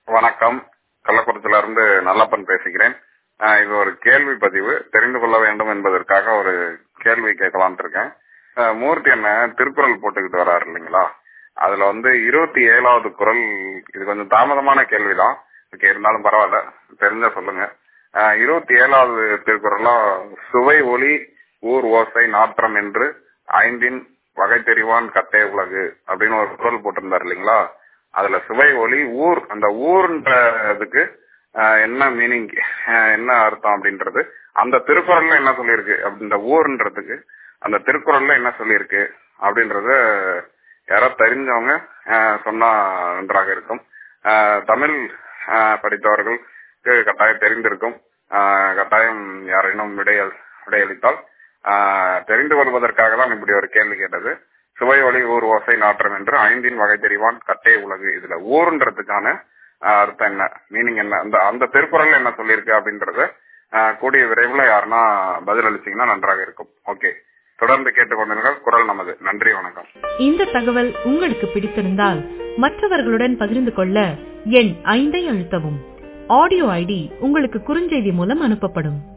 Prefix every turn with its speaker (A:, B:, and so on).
A: வணக்கம் கள்ளக்குறிச்சியில இருந்து நல்லப்பன் பேசுகிறேன் ஆஹ் இது ஒரு கேள்வி பதிவு தெரிந்து கொள்ள வேண்டும் என்பதற்காக ஒரு கேள்வி கேட்கலாம்னு இருக்கேன் ஆஹ் மூர்த்தி என்ன திருக்குறள் போட்டுக்கிட்டு வர்றாரு இல்லைங்களா அதுல வந்து இருபத்தி ஏழாவது குரல் இது கொஞ்சம் தாமதமான கேள்விதான் ஓகே இருந்தாலும் பரவாயில்ல தெரிஞ்சா சொல்லுங்க ஆஹ் இருபத்தி ஏழாவது திருக்குறளா சுவை ஒளி ஊர் ஓசை நாற்றம் என்று ஐந்தின் வகை தெரிவான் கட்டே உலகு அப்படின்னு ஒரு குரல் போட்டிருந்தாரு இல்லைங்களா அதுல சுவை ஒளி ஊர் அந்த ஊர்ன்றதுக்கு ஆஹ் என்ன மீனிங் என்ன அர்த்தம் அப்படின்றது அந்த திருக்குறள்ல என்ன சொல்லியிருக்கு அப்படி இந்த ஊர்ன்றதுக்கு அந்த திருக்குறள்ல என்ன சொல்லியிருக்கு அப்படின்றத யாரோ தெரிஞ்சவங்க ஆஹ் சொன்னா நன்றாக இருக்கும் ஆஹ் தமிழ் ஆஹ் படித்தவர்களுக்கு கட்டாயம் தெரிந்திருக்கும் ஆஹ் கட்டாயம் யாரேனும் விடையல் விடையளித்தால் ஆஹ் தெரிந்து கொள்வதற்காக தான் இப்படி ஒரு கேள்வி கேட்டது சுவை ஒளி ஊர் ஓசை நாற்றம் என்று ஐந்தின் வகை தெரிவான் கட்டே உலகு இதுல ஊர்ன்றதுக்கான ஆஹ் அர்த்தம் என்ன மீனிங் என்ன அந்த அந்த திருக்குறள் என்ன சொல்லியிருக்கு அப்படின்றத ஆஹ் கூடிய விரைவில் யாருன்னா பதில் அளிச்சீங்கன்னா நன்றாக இருக்கும் ஓகே தொடர்ந்து கேட்டுக்கொண்டிருங்கள் குரல் நமது நன்றி வணக்கம்
B: இந்த தகவல் உங்களுக்கு பிடித்திருந்தால் மற்றவர்களுடன் பகிர்ந்து கொள்ள எண் ஐந்தை அழுத்தவும் ஆடியோ ஐடி உங்களுக்கு குறுஞ்செய்தி மூலம் அனுப்பப்படும்